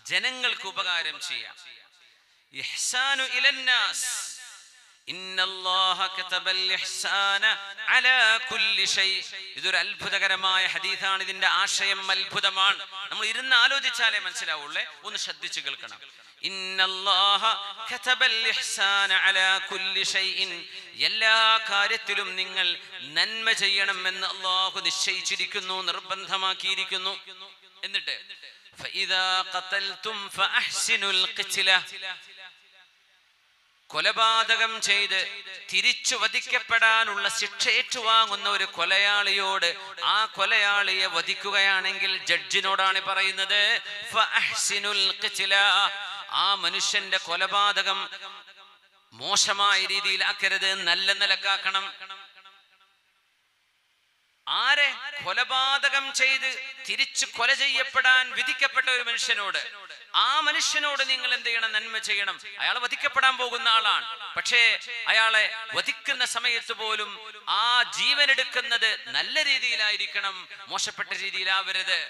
ജനങ്ങൾക്ക് ഉപകാരം ചെയ്യാം ഇഹ്സാനു ഇലന്നാസ് ഇന്നല്ലാഹ കതബൽ ഇഹ്സാന അലാ കുല്ലി ഷൈ ഇതൊരു അത്ഭുതകരമായ ഹദീസാണ് ഇതിന്റെ ആശയം അത്ഭുതമാണ് നമ്മൾ ഇരുന്ന് ആലോചിച്ചാലേ മനസ്സിലാവുള്ളേ ഒന്ന് ശ്രദ്ധിച്ചു കേൾക്കണം ഇന്നല്ലാഹ കതബൽ ഇഹ്സാന അലാ കുല്ലി ഷൈഇൻ എല്ലാ കാര്യത്തിലും നിങ്ങൾ നന്മ ചെയ്യണമെന്ന് അള്ളാഹു നിശ്ചയിച്ചിരിക്കുന്നു നിർബന്ധമാക്കിയിരിക്കുന്നു എന്നിട്ട് فإذا قتلتم فأحسنوا القتلة കൊലപാതകം ചെയ്ത് തിരിച്ചു വധിക്കപ്പെടാനുള്ള ശിക്ഷ ഏറ്റുവാങ്ങുന്ന ഒരു കൊലയാളിയോട് ആ കൊലയാളിയെ വധിക്കുകയാണെങ്കിൽ ജഡ്ജിനോടാണ് പറയുന്നത് ഫഅഹ്സിനുൽ ഖിത്ല. ആ മനുഷ്യന്റെ കൊലപാതകം മോശമായ രീതിയിലാക്കരുത് നല്ല നിലക്കാക്കണം ആരെ കൊലപാതകം ചെയ്ത് തിരിച്ചു കൊല ചെയ്യപ്പെടാൻ വിധിക്കപ്പെട്ട ഒരു മനുഷ്യനോട് ആ മനുഷ്യനോട് നിങ്ങൾ എന്ത് ചെയ്യണം നന്മ ചെയ്യണം അയാൾ വധിക്കപ്പെടാൻ പോകുന്ന ആളാണ് പക്ഷേ അയാളെ വധിക്കുന്ന സമയത്ത് പോലും ആ ജീവൻ എടുക്കുന്നത് നല്ല രീതിയിലായിരിക്കണം മോശപ്പെട്ട രീതിയിലാവരുത്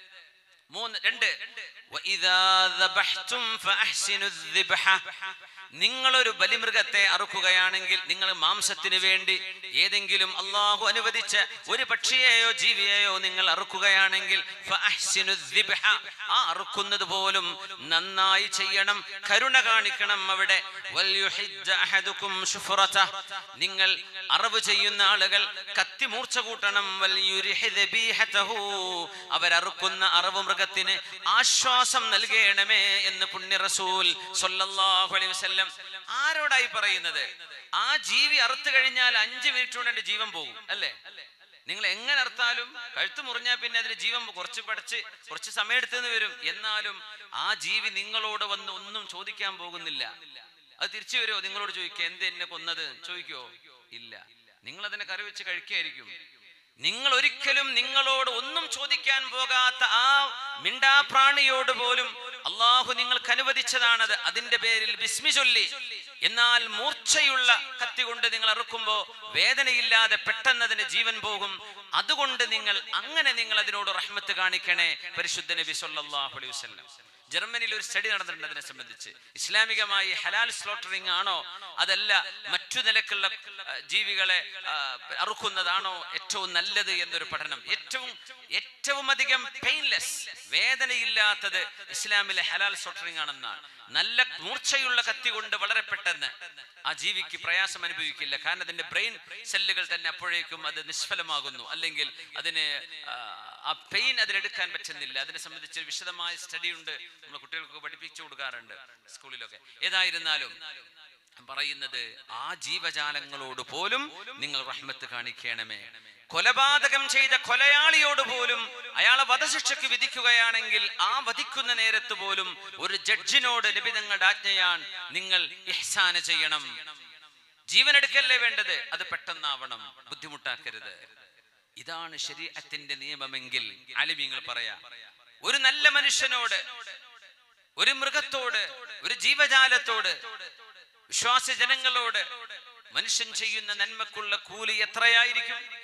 മൂന്ന് രണ്ട് വഇദാ ദബഹ്തും ഫഅഹ്സിനു الذبح. നിങ്ങളൊരു ബലിമൃഗത്തെ അറുക്കുകയാണെങ്കിൽ നിങ്ങൾ മാംസത്തിന് വേണ്ടി ഏതെങ്കിലും അള്ളാഹു അനുവദിച്ച ഒരു പക്ഷിയെയോ ജീവിയെയോ നിങ്ങൾ അറുക്കുകയാണെങ്കിൽ ഫഅഹ്സിനു الذبح. ആ അറുക്കുന്നത് പോലും നന്നായി ചെയ്യണം കരുണ കാണിക്കണം അവിടെ വൽയുഹിജ്ജ അഹദുക്കും ശുഫ്റതഹ. നിങ്ങൾ അറവ് ചെയ്യുന്ന ആളുകൾ കത്തി മൂർച്ച കൂട്ടണം വൽയുരിഹി ദബീഹതഹു. അവരറുക്കുന്ന അറവ് മൃഗത്തിന് ആശ്വാസം നൽകണമേ എന്ന് പുണ്യ റസൂൽ സ്വല്ലല്ലാഹു അലൈഹി വസല്ലം ആരോടായി പറയുന്നത് ആ ജീവി അറുത്തു കഴിഞ്ഞാൽ അഞ്ചു മിനിറ്റ് കൊണ്ട് എന്റെ ജീവൻ പോകും അല്ലേ നിങ്ങൾ എങ്ങനെ അറുത്താലും കഴുത്ത് മുറിഞ്ഞാൽ പിന്നെ അതിന് ജീവൻ കുറച്ച് പഠിച്ച് കുറച്ച് സമയം എടുത്തെന്ന് വരും എന്നാലും ആ ജീവി നിങ്ങളോട് വന്ന് ഒന്നും ചോദിക്കാൻ പോകുന്നില്ല അത് തിരിച്ചു വരുമോ നിങ്ങളോട് ചോദിക്കുക എന്ത് എന്നെ കൊന്നത് ചോദിക്കോ ഇല്ല നിങ്ങൾ അതിനെ കറി വെച്ച് കഴിക്കായിരിക്കും നിങ്ങൾ ഒരിക്കലും നിങ്ങളോട് ഒന്നും ചോദിക്കാൻ പോകാത്ത ആ മിണ്ടാപ്രാണിയോട് പോലും അള്ളാഹു നിങ്ങൾക്ക് അനുവദിച്ചതാണത് അതിന്റെ പേരിൽ ബിസ്മി ചൊല്ലി എന്നാൽ മൂർച്ചയുള്ള കത്തി കൊണ്ട് നിങ്ങൾ അറുക്കുമ്പോ വേദനയില്ലാതെ പെട്ടെന്ന് അതിന് ജീവൻ പോകും അതുകൊണ്ട് നിങ്ങൾ അങ്ങനെ നിങ്ങൾ അതിനോട് റഹ്മത്ത് കാണിക്കണേ പരിശുദ്ധ നബി സല്ലല്ലാഹു അലൈഹി വസല്ലം ജർമ്മനിയിൽ ഒരു സ്റ്റഡി നടന്നിട്ടുണ്ട് അതിനെ സംബന്ധിച്ച് ഇസ്ലാമികമായി ഹലാൽ സ്ലോട്ടറിംഗ് ആണോ അതല്ല മറ്റു നിലക്കുള്ള ആ, ജീവികളെ ആ, അറുക്കുന്നതാണോ ഏറ്റവും നല്ലത് എന്നൊരു പഠനം ഏറ്റവും ഏറ്റവും അധികം പെയിൻലെസ് വേദനയില്ലാത്തത് ഇസ്ലാമിലെ ഹലാൽ സ്ലോട്ടറിംഗ് ആണെന്നാണ് നല്ല മൂർച്ചയുള്ള കത്തി കൊണ്ട് വളരെ പെട്ടെന്ന് ആ ജീവിക്ക് പ്രയാസം അനുഭവിക്കില്ല കാരണം അതിന്റെ ബ്രെയിൻ സെല്ലുകൾ തന്നെ അപ്പോഴേക്കും അത് നിഷ്ഫലമാകുന്നു അല്ലെങ്കിൽ അതിന് ആ, ആ പെയിൻ അതിലെടുക്കാൻ പറ്റുന്നില്ല അതിനെ സംബന്ധിച്ച് ഒരു വിശദമായ സ്റ്റഡി ഉണ്ട് നമ്മൾ കുട്ടികൾക്ക് പഠിപ്പിച്ചു കൊടുക്കാറുണ്ട് സ്കൂളിലൊക്കെ ഏതായിരുന്നാലും ഞാൻ പറയുന്നത് ആ ജീവജാലങ്ങളോട് പോലും നിങ്ങൾ റഹ്മത്ത് കാണിക്കണമേ കൊലപാതകം ചെയ്ത കൊലയാളിയോട് പോലും അയാളെ വധശിക്ഷയ്ക്ക് വിധിക്കുകയാണെങ്കിൽ ആ വധിക്കുന്ന നേരത്ത് പോലും ഒരു ജഡ്ജിനോട് നിബിതങ്ങളുടെ ആജ്ഞയാണ് നിങ്ങൾ ഇഹ്സാന ചെയ്യണം ജീവനെടുക്കല്ലേ വേണ്ടത് അത് പെട്ടെന്നാവണം ബുദ്ധിമുട്ടാക്കരുത് ഇതാണ് ശരീഅത്തിന്റെ നിയമമെങ്കിൽ അലിമീങ്ങൾ പറയാ ഒരു നല്ല മനുഷ്യനോട് ഒരു മൃഗത്തോട് ഒരു ജീവജാലത്തോട് വിശ്വാസ ജനങ്ങളോട് മനുഷ്യൻ ചെയ്യുന്ന നന്മക്കുള്ള കൂലി എത്രയായിരിക്കും